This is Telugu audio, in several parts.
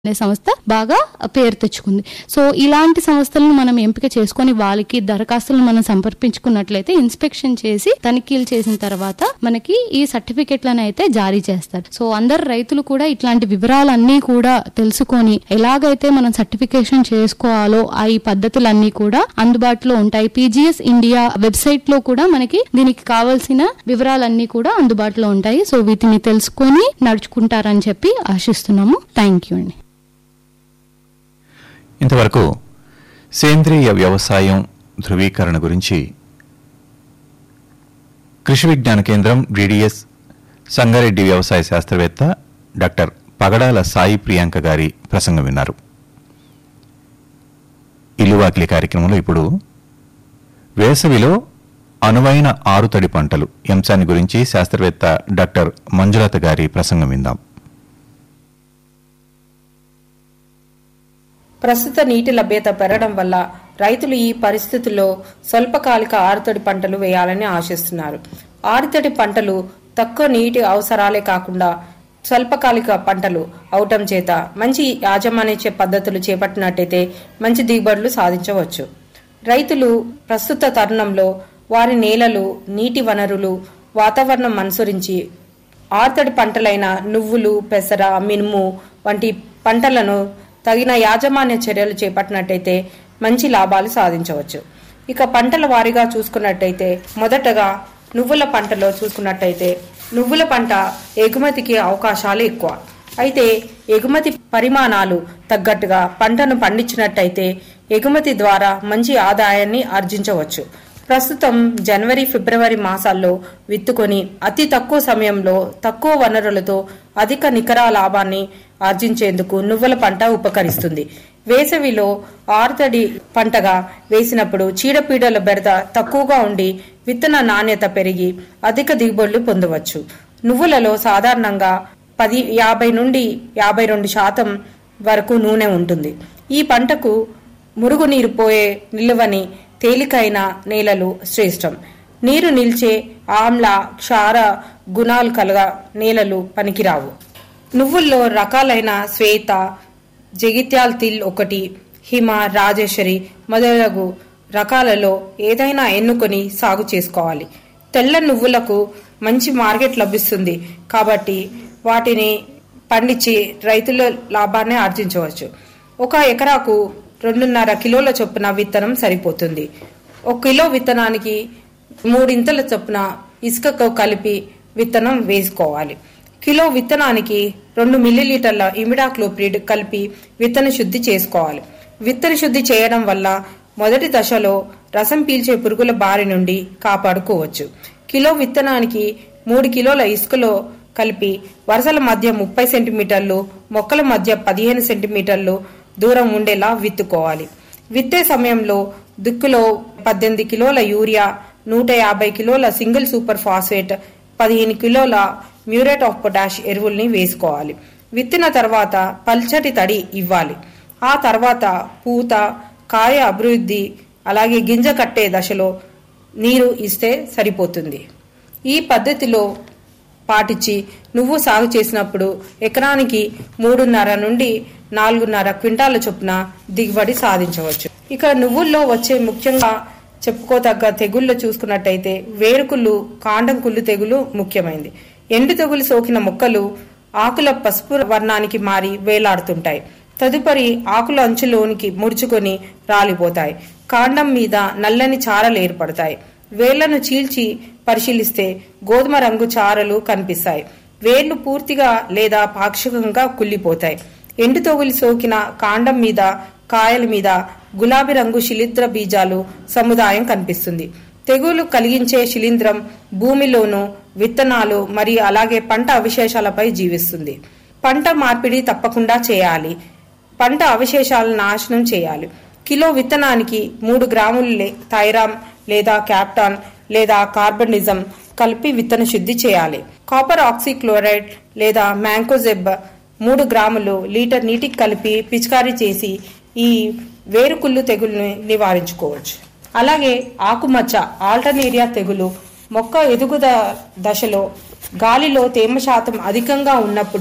అనే సంస్థ బాగా పేరు తెచ్చుకుంది సో ఇలాంటి సంస్థలను మనం ఎంపిక చేసుకొని వాళ్ళకి దరఖాస్తులను మనం సమర్పించుకున్నట్లయితే ఇన్స్పెక్షన్ చేసి తనిఖీలు చేసిన తర్వాత మనకి ఈ సర్టిఫికెట్లను అయితే జారీ చేస్తారు సో అందరు రైతులు కూడా ఇట్లాంటి వివరాలన్నీ కూడా తెలుసుకొని ఎలాగైతే మనం సర్టిఫికేషన్ చేసుకోవాలో ఆ ఈ పద్ధతులన్నీ కూడా అందుబాటులో ఉంటాయి పీజీఎస్ ఇండియా వెబ్సైట్ లో కూడా మనకి దీనికి కావాల్సిన వివరాలన్నీ కూడా అందుబాటులో ఉంటాయి సో వీటిని తెలుసుకొని నడుచుకుంటారని చెప్పి ఆశిస్తున్నాము థ్యాంక్ యూ అండి ఇంతవరకు సేంద్రియ వ్యవసాయం ధృవీకరణ గురించి కృషి విజ్ఞాన కేంద్రం డిడిఎస్ సంగారెడ్డి వ్యవసాయ శాస్త్రవేత్త డాక్టర్ పగడాల సాయి ప్రియాంక గారి ప్రసంగం విన్నారు ఇల్లువాకిలి కార్యక్రమంలో ఇప్పుడు వేసవిలో అనువైన ఆరుతడి పంటలు ఈ అంశాన్ని గురించి శాస్త్రవేత్త డాక్టర్ మంజులత గారి ప్రసంగం విందాం ప్రస్తుత నీటి లభ్యత పెరగడం వల్ల రైతులు ఈ పరిస్థితుల్లో స్వల్పకాలిక ఆరుతడి పంటలు వేయాలని ఆశిస్తున్నారు ఆరుతడి పంటలు తక్కువ నీటి అవసరాలే కాకుండా స్వల్పకాలిక పంటలు అవటం చేత మంచి యాజమాన్య పద్ధతులు చేపట్టినట్టయితే మంచి దిగుబడులు సాధించవచ్చు రైతులు ప్రస్తుత తరుణంలో వారి నేలలు నీటి వనరులు వాతావరణం అనుసరించి ఆర్తడి పంటలైన నువ్వులు పెసర మినుము వంటి పంటలను తగిన యాజమాన్య చర్యలు చేపట్టినట్టయితే మంచి లాభాలు సాధించవచ్చు ఇక పంటల వారీగా చూసుకున్నట్టయితే మొదటగా నువ్వుల పంటలో చూసుకున్నట్టయితే నువ్వుల పంట ఎగుమతికి అవకాశాలు ఎక్కువ అయితే ఎగుమతి పరిమాణాలు తగ్గట్టుగా పంటను పండించినట్టయితే ఎగుమతి ద్వారా మంచి ఆదాయాన్ని ఆర్జించవచ్చు ప్రస్తుతం జనవరి ఫిబ్రవరి మాసాల్లో విత్తుకొని అతి తక్కువ సమయంలో తక్కువ వనరులతో అధిక నికర లాభాన్ని ఆర్జించేందుకు నువ్వుల పంట ఉపకరిస్తుంది వేసవిలో ఆరుతడి పంటగా వేసినప్పుడు చీడపీడల బెడద తక్కువగా ఉండి విత్తన నాణ్యత పెరిగి అధిక దిగుబడులు పొందవచ్చు నువ్వులలో సాధారణంగా పది యాభై నుండి యాభై రెండు శాతం వరకు నూనె ఉంటుంది ఈ పంటకు మురుగునీరు పోయే నిలువని తేలికైన నేలలు శ్రేష్టం నీరు నిల్చే ఆమ్ల క్షార గుణాలు కలగ నేలలు పనికిరావు నువ్వుల్లో రకాలైన శ్వేత జగిత్యాల్ తిల్ ఒకటి హిమ రాజేశ్వరి మొదలగు రకాలలో ఏదైనా ఎన్నుకొని సాగు చేసుకోవాలి తెల్ల నువ్వులకు మంచి మార్కెట్ లభిస్తుంది కాబట్టి వాటిని పండించి రైతుల లాభాన్ని ఆర్జించవచ్చు ఒక ఎకరాకు రెండున్నర కిలోల చొప్పున విత్తనం సరిపోతుంది ఒక కిలో విత్తనానికి మూడింతల చొప్పున ఇసుకతో కలిపి విత్తనం వేసుకోవాలి కిలో విత్తనానికి రెండు మిల్లీలీటర్ల ఇమిడాక్లోప్రిడ్ కలిపి విత్తన శుద్ధి చేసుకోవాలి విత్తన శుద్ధి చేయడం వల్ల మొదటి దశలో రసం పీల్చే పురుగుల బారి నుండి కాపాడుకోవచ్చు కిలో విత్తనానికి మూడు కిలోల ఇసుకలో కలిపి వరుసల మధ్య ముప్పై సెంటీమీటర్లు మొక్కల మధ్య పదిహేను సెంటీమీటర్లు దూరం ఉండేలా విత్తుకోవాలి విత్తే సమయంలో దుక్కులో పద్దెనిమిది కిలోల యూరియా నూట యాభై కిలోల సింగిల్ సూపర్ ఫాస్ఫేట్ పదిహేను కిలోల మ్యూరేట్ ఆఫ్ పొటాష్ ఎరువుల్ని వేసుకోవాలి విత్తిన తర్వాత పల్చటి తడి ఇవ్వాలి ఆ తర్వాత పూత కాయ అభివృద్ధి అలాగే గింజ కట్టే దశలో నీరు ఇస్తే సరిపోతుంది ఈ పద్ధతిలో పాటించి నువ్వు సాగు చేసినప్పుడు ఎకరానికి మూడున్నర నుండి నాలుగున్నర క్వింటాల చొప్పున దిగుబడి సాధించవచ్చు ఇక నువ్వుల్లో వచ్చే ముఖ్యంగా చెప్పుకోదగ్గ తెగుళ్ళు చూసుకున్నట్టయితే వేరుకుళ్ళు కాండం కుళ్ళు తెగులు ముఖ్యమైనది ఎండు తెగులు సోకిన మొక్కలు ఆకుల పసుపు వర్ణానికి మారి వేలాడుతుంటాయి తదుపరి ఆకుల అంచులోనికి ముడుచుకొని రాలిపోతాయి కాండం మీద నల్లని చారలు ఏర్పడతాయి వేళ్లను చీల్చి పరిశీలిస్తే గోధుమ రంగు చారలు కనిపిస్తాయి వేళ్లు పూర్తిగా లేదా పాక్షికంగా కుళ్ళిపోతాయి ఎండు తొగులి సోకిన కాండం మీద కాయల మీద గులాబీ రంగు శిలీంద్ర బీజాలు సముదాయం కనిపిస్తుంది తెగులు కలిగించే శిలీంద్రం భూమిలోను విత్తనాలు మరియు అలాగే పంట అవశేషాలపై జీవిస్తుంది పంట మార్పిడి తప్పకుండా చేయాలి పంట అవశేషాలను నాశనం చేయాలి కిలో విత్తనానికి మూడు గ్రాములు థైరామ్ లేదా క్యాప్టాన్ లేదా కార్బనిజం కలిపి విత్తన శుద్ధి చేయాలి కాపర్ ఆక్సిక్లోరైడ్ లేదా మ్యాంకోజెబ్ మూడు గ్రాములు లీటర్ నీటికి కలిపి పిచికారీ చేసి ఈ వేరుకుళ్ళు తెగుల్ని నివారించుకోవచ్చు అలాగే ఆకుమచ్చ ఆల్టర్నేరియా తెగులు మొక్క ఎదుగుద దశలో గాలిలో తేమ శాతం అధికంగా ఉన్నప్పుడు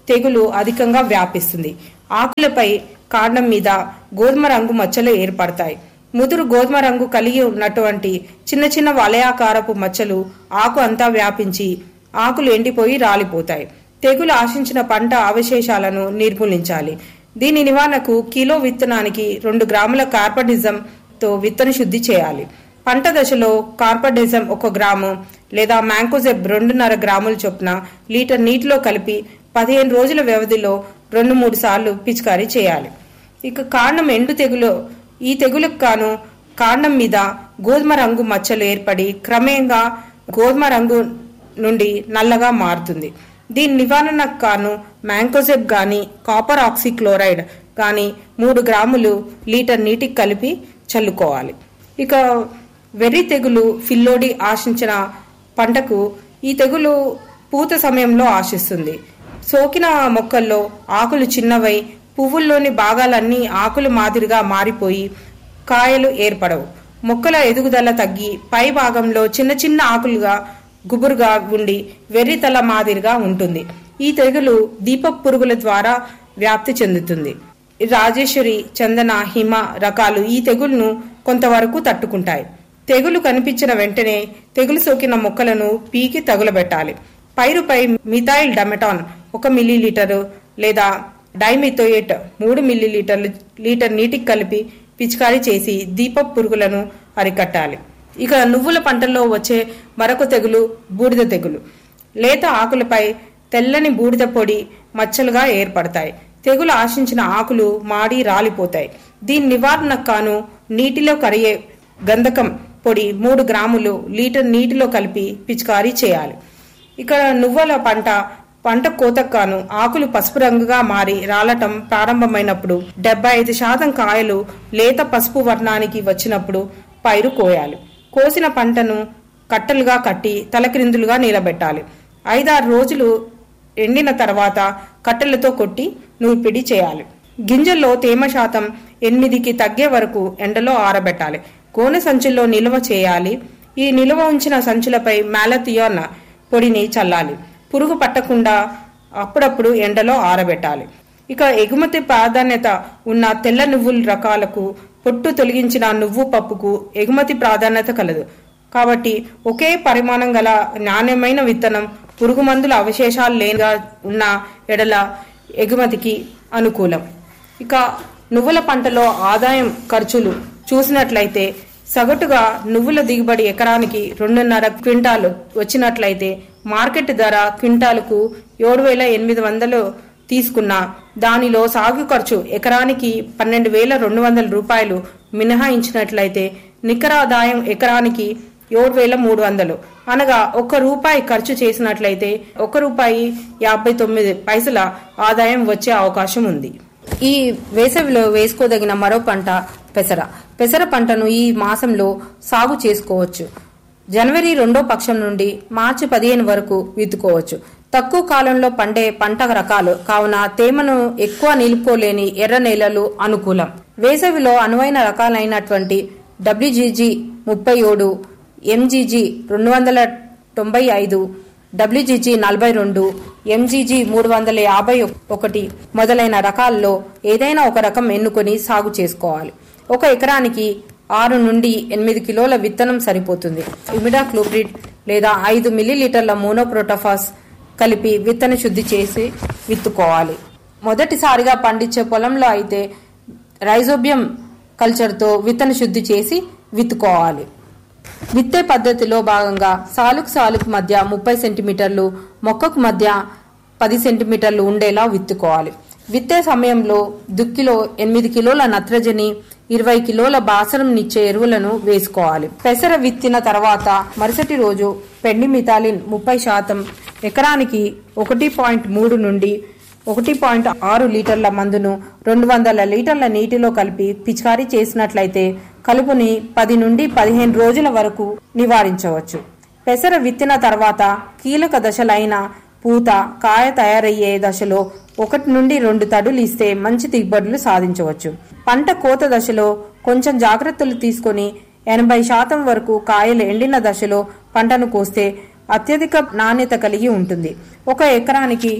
తెగులు అధికంగా వ్యాపిస్తుంది ఆకులపై కాండం మీద గోధుమ రంగు మచ్చలు ఏర్పడతాయి ముదురు గోధుమ రంగు కలిగి ఉన్నటువంటి చిన్న చిన్న వలయాకారపు మచ్చలు ఆకు అంతా వ్యాపించి ఆకులు ఎండిపోయి రాలిపోతాయి తెగులు ఆశించిన పంట అవశేషాలను నిర్మూలించాలి దీని నివారణకు కిలో విత్తనానికి రెండు గ్రాముల కార్పడిజం తో విత్తన శుద్ధి చేయాలి పంట దశలో కార్పడిజం ఒక గ్రాము లేదా మ్యాంకోజెబ్ రెండున్నర గ్రాముల చొప్పున లీటర్ నీటిలో కలిపి పదిహేను రోజుల వ్యవధిలో రెండు మూడు సార్లు పిచికారీ చేయాలి ఇక కాండం ఎండు తెగులు ఈ తెగులకు కాను కాండం మీద గోధుమ రంగు మచ్చలు ఏర్పడి క్రమేణంగా గోధుమ రంగు నుండి నల్లగా మారుతుంది దీని నివారణకు కాను మ్యాంకోజెబ్ గాని కాపర్ ఆక్సిక్లోరైడ్ గాని మూడు గ్రాములు లీటర్ నీటికి కలిపి చల్లుకోవాలి ఇక వెర్రి తెగులు ఫిల్లోడి ఆశించిన పంటకు ఈ తెగులు పూత సమయంలో ఆశిస్తుంది సోకిన మొక్కల్లో ఆకులు చిన్నవై పువ్వుల్లోని భాగాలన్నీ ఆకులు మాదిరిగా మారిపోయి కాయలు ఏర్పడవు మొక్కల ఎదుగుదల తగ్గి పై భాగంలో చిన్న చిన్న ఆకులుగా గుబురుగా ఉండి వెర్రితల మాదిరిగా ఉంటుంది ఈ తెగులు దీపపు పురుగుల ద్వారా వ్యాప్తి చెందుతుంది రాజేశ్వరి చందన హిమ రకాలు ఈ తెగులును కొంతవరకు తట్టుకుంటాయి తెగులు కనిపించిన వెంటనే తెగులు సోకిన మొక్కలను పీకి తగులబెట్టాలి పైరుపై మిథైల్ డమెటాన్ ఒక మిల్లీలీటరు లేదా డైమిథోయేట్ మూడు మిల్లీలీటర్లు లీటర్ నీటికి కలిపి పిచికారీ చేసి దీపపు పురుగులను అరికట్టాలి ఇక నువ్వుల పంటల్లో వచ్చే మరొక తెగులు బూడిద తెగులు లేత ఆకులపై తెల్లని బూడిద పొడి మచ్చలుగా ఏర్పడతాయి తెగులు ఆశించిన ఆకులు మాడి రాలిపోతాయి దీని నివారణకు కాను నీటిలో కరిగే గంధకం పొడి మూడు గ్రాములు లీటర్ నీటిలో కలిపి పిచికారీ చేయాలి ఇక్కడ నువ్వుల పంట పంట కోతకు కాను ఆకులు పసుపు రంగుగా మారి రాలటం ప్రారంభమైనప్పుడు డెబ్బై ఐదు శాతం కాయలు లేత పసుపు వర్ణానికి వచ్చినప్పుడు పైరు కోయాలి కోసిన పంటను కట్టలుగా కట్టి తలక్రిందులుగా నిలబెట్టాలి ఐదారు రోజులు ఎండిన తర్వాత కట్టెలతో కొట్టి నూర్పిడి చేయాలి గింజల్లో తేమ శాతం ఎనిమిదికి తగ్గే వరకు ఎండలో ఆరబెట్టాలి గోనె సంచుల్లో నిల్వ చేయాలి ఈ నిల్వ ఉంచిన సంచులపై మ్యాలథియోన్ పొడిని చల్లాలి పురుగు పట్టకుండా అప్పుడప్పుడు ఎండలో ఆరబెట్టాలి ఇక ఎగుమతి ప్రాధాన్యత ఉన్న తెల్ల నువ్వుల రకాలకు పొట్టు తొలగించిన నువ్వు పప్పుకు ఎగుమతి ప్రాధాన్యత కలదు కాబట్టి ఒకే పరిమాణం గల నాణ్యమైన విత్తనం పురుగు మందుల అవశేషాలు లేనిగా ఉన్న ఎడల ఎగుమతికి అనుకూలం ఇక నువ్వుల పంటలో ఆదాయం ఖర్చులు చూసినట్లయితే సగటుగా నువ్వుల దిగుబడి ఎకరానికి రెండున్నర క్వింటాలు వచ్చినట్లయితే మార్కెట్ ధర క్వింటాలకు ఏడు వేల ఎనిమిది వందలు తీసుకున్న దానిలో సాగు ఖర్చు ఎకరానికి పన్నెండు వేల రెండు వందల రూపాయలు మినహాయించినట్లయితే నికర ఆదాయం ఎకరానికి ఏడు వేల మూడు వందలు అనగా ఒక్క రూపాయి ఖర్చు చేసినట్లయితే ఒక రూపాయి యాభై తొమ్మిది పైసల ఆదాయం వచ్చే అవకాశం ఉంది ఈ వేసవిలో వేసుకోదగిన మరో పంట పెసర పెసర పంటను ఈ మాసంలో సాగు చేసుకోవచ్చు జనవరి రెండో పక్షం నుండి మార్చి పదిహేను వరకు విత్తుకోవచ్చు తక్కువ కాలంలో పండే పంట రకాలు కావున తేమను ఎక్కువ నిలుపుకోలేని ఎర్ర నేలలు అనుకూలం వేసవిలో అనువైన రకాలైనటువంటి డబ్ల్యూజీజీ ముప్పై ఏడు ఎంజీజీ రెండు వందల తొంభై ఐదు డబ్ల్యూజీజీ నలభై రెండు ఎంజీజీ మూడు వందల యాభై ఒకటి మొదలైన రకాల్లో ఏదైనా ఒక రకం ఎన్నుకొని సాగు చేసుకోవాలి ఒక ఎకరానికి ఆరు నుండి ఎనిమిది కిలోల విత్తనం సరిపోతుంది ఇమిడాక్లోప్రిడ్ లేదా ఐదు మిల్లీలీటర్ల మోనోప్రోటోఫాస్ కలిపి విత్తన శుద్ధి చేసి విత్తుకోవాలి మొదటిసారిగా పండించే పొలంలో అయితే రైజోబియం కల్చర్తో విత్తన శుద్ధి చేసి విత్తుకోవాలి విత్తే పద్ధతిలో భాగంగా సాలుకు సాలుకు మధ్య ముప్పై సెంటీమీటర్లు మొక్కకు మధ్య పది సెంటీమీటర్లు ఉండేలా విత్తుకోవాలి విత్తే సమయంలో దుక్కిలో ఎనిమిది కిలోల నత్రజని ఇరవై కిలోల బాసనంనిచ్చే ఎరువులను వేసుకోవాలి పెసర విత్తిన తర్వాత మరుసటి రోజు పెండి మిథాలిన్ ముప్పై శాతం ఎకరానికి ఒకటి పాయింట్ మూడు నుండి ఒకటి పాయింట్ ఆరు లీటర్ల మందును రెండు వందల లీటర్ల నీటిలో కలిపి పిచికారీ చేసినట్లయితే కలుపుని పది నుండి పదిహేను రోజుల వరకు నివారించవచ్చు పెసర విత్తిన తర్వాత కీలక దశలైన పూత కాయ తయారయ్యే దశలో ఒకటి నుండి రెండు తడులు ఇస్తే మంచి దిగుబడులు సాధించవచ్చు పంట కోత దశలో కొంచెం జాగ్రత్తలు తీసుకొని ఎనభై శాతం వరకు కాయలు ఎండిన దశలో పంటను కోస్తే అత్యధిక నాణ్యత కలిగి ఉంటుంది ఒక ఎకరానికి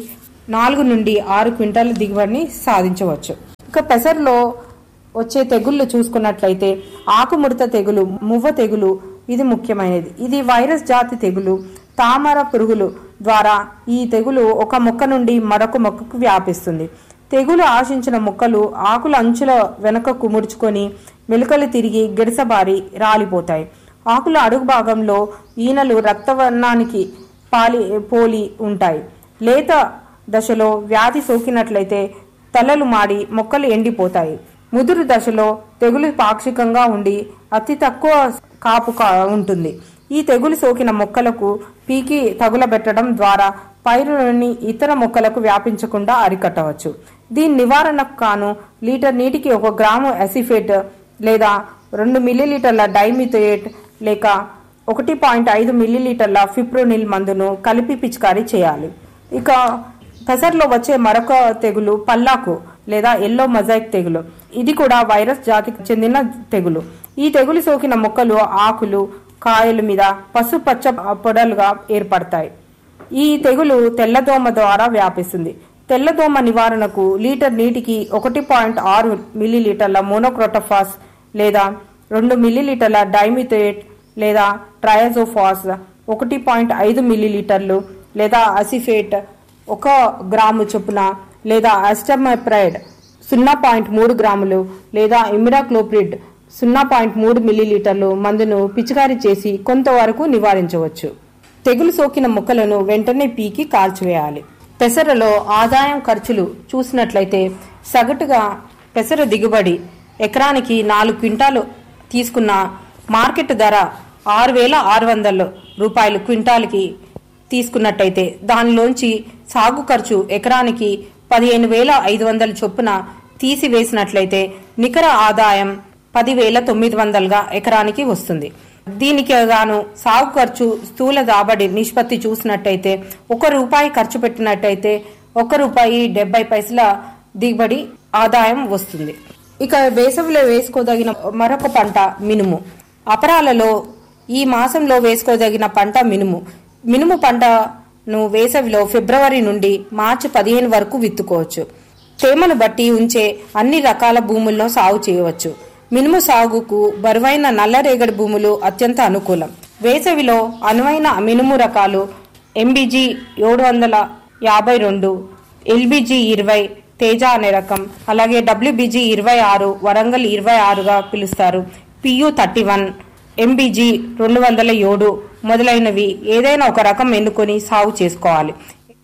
నాలుగు నుండి ఆరు క్వింటాల దిగుబడిని సాధించవచ్చు ఇక పెసర్లో వచ్చే తెగుళ్ళు చూసుకున్నట్లయితే ఆకుముడత తెగులు మువ్వ తెగులు ఇది ముఖ్యమైనది ఇది వైరస్ జాతి తెగులు తామర పురుగులు ద్వారా ఈ తెగులు ఒక మొక్క నుండి మరొక మొక్కకు వ్యాపిస్తుంది తెగులు ఆశించిన మొక్కలు ఆకుల అంచుల వెనుకకు ముడుచుకొని మెలుకలు తిరిగి గిడసబారి రాలిపోతాయి ఆకుల అడుగు భాగంలో ఈనలు రక్తవర్ణానికి పాలి పోలి ఉంటాయి లేత దశలో వ్యాధి సోకినట్లయితే తలలు మాడి మొక్కలు ఎండిపోతాయి ముదురు దశలో తెగులు పాక్షికంగా ఉండి అతి తక్కువ కాపు కా- ఉంటుంది ఈ తెగులు సోకిన మొక్కలకు పీకి తగులబెట్టడం ద్వారా పైరులోని ఇతర మొక్కలకు వ్యాపించకుండా అరికట్టవచ్చు దీని నివారణకు కాను లీటర్ నీటికి ఒక గ్రాము అసిఫేట్ లేదా రెండు మిల్లీలీటర్ల డైమిథోయేట్ లేక ఒకటి పాయింట్ ఐదు మిల్లీలీటర్ల ఫిప్రోనిల్ మందును కలిపి పిచికారీ చేయాలి ఇక పెసర్లో వచ్చే మరొక తెగులు పల్లాకు లేదా ఎల్లో మొజాయిక్ తెగులు ఇది కూడా వైరస్ జాతికి చెందిన తెగులు ఈ తెగులు సోకిన మొక్కలు ఆకులు కాయల మీద పసుపచ్చ పొడలుగా ఏర్పడతాయి ఈ తెగులు తెల్లదోమ ద్వారా వ్యాపిస్తుంది తెల్లదోమ నివారణకు లీటర్ నీటికి ఒకటి పాయింట్ ఆరు మిల్లీలీటర్ల మోనోక్రోటోఫాస్ లేదా రెండు మిల్లీలీటర్ల డైమిథోయేట్ లేదా ట్రయాజోఫాస్ ఒకటి పాయింట్ ఐదు మిల్లీలీటర్లు లేదా అసిఫేట్ ఒక గ్రాము చొప్పున లేదా అస్టమైప్రైడ్ సున్నా పాయింట్ మూడు గ్రాములు లేదా ఇమిడాక్లోప్రిడ్ సున్నా పాయింట్ మూడు మిల్లీలీటర్లు మందును పిచికారీ చేసి కొంతవరకు నివారించవచ్చు తెగులు సోకిన మొక్కలను వెంటనే పీకి కాల్చివేయాలి పెసరలో ఆదాయం ఖర్చులు చూసినట్లయితే సగటుగా పెసర దిగుబడి ఎకరానికి నాలుగు క్వింటాలు తీసుకున్న మార్కెట్ ధర ఆరు వేల ఆరు వందల రూపాయలు క్వింటాల్కి తీసుకున్నట్టయితే దానిలోంచి సాగు ఖర్చు ఎకరానికి పదిహేను వేల ఐదు వందల చొప్పున తీసివేసినట్లయితే నికర ఆదాయం పదివేల తొమ్మిది వందలుగా ఎకరానికి వస్తుంది దీనికి గాను సాగు ఖర్చు స్థూల రాబడి నిష్పత్తి చూసినట్టయితే ఒక రూపాయి ఖర్చు పెట్టినట్టయితే ఒక రూపాయి డెబ్బై పైసల దిగుబడి ఆదాయం వస్తుంది ఇక వేసవిలో వేసుకోదగిన మరొక పంట మినుము అపరాలలో ఈ మాసంలో వేసుకోదగిన పంట మినుము మినుము పంటను వేసవిలో ఫిబ్రవరి నుండి మార్చి పదిహేను వరకు విత్తుకోవచ్చు తేమను బట్టి ఉంచే అన్ని రకాల భూముల్లో సాగు చేయవచ్చు మినుము సాగుకు బరువైన నల్లరేగడి భూములు అత్యంత అనుకూలం వేసవిలో అనువైన మినుము రకాలు ఎంబీజీ ఏడు వందల యాభై రెండు ఎల్బీజీ ఇరవై తేజ అనే రకం అలాగే డబ్ల్యూబీజీ ఇరవై ఆరు వరంగల్ ఇరవై ఆరుగా పిలుస్తారు పియు థర్టీ వన్ ఎంబీజీ రెండు వందల ఏడు మొదలైనవి ఏదైనా ఒక రకం ఎన్నుకొని సాగు చేసుకోవాలి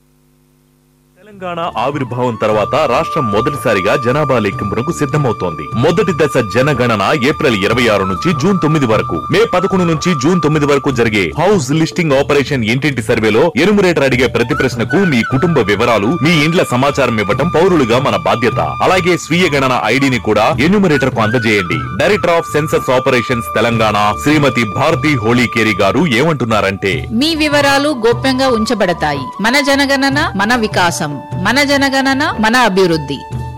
తెలంగాణ ఆవిర్భావం తర్వాత రాష్ట్రం మొదటిసారిగా జనాభా లెక్కింపునకు సిద్ధమవుతోంది మొదటి దశ జనగణన ఏప్రిల్ ఇరవై ఆరు నుంచి జూన్ తొమ్మిది వరకు మే పదకొండు నుంచి జూన్ తొమ్మిది వరకు జరిగే హౌస్ లిస్టింగ్ ఆపరేషన్ ఇంటింటి సర్వేలో ఎనుమరేటర్ అడిగే ప్రతి ప్రశ్నకు మీ కుటుంబ వివరాలు మీ ఇండ్ల సమాచారం ఇవ్వటం పౌరులుగా మన బాధ్యత అలాగే స్వీయ గణన ఐడిని కూడా ఎన్యూమరేటర్ కు అందజేయండి director of census operations Telangana Shrimati Bharathi Holikeri garu ఏమంటున్నారంటే మీ వివరాలు గోప్యంగా ఉంచబడతాయి మన జనగణన మన వికాసం మన జనగణన మన అభివృద్ధి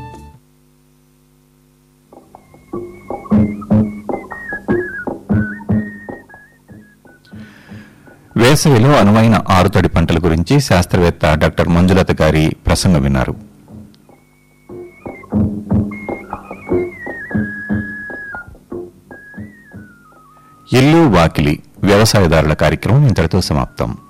వేసవిలో అనువైన ఆరుతడి పంటల గురించి శాస్త్రవేత్త డాక్టర్ మంజులత గారి ప్రసంగం విన్నారు ఇల్లు వాకిలి వ్యవసాయదారుల కార్యక్రమం ఇంతటితో సమాప్తం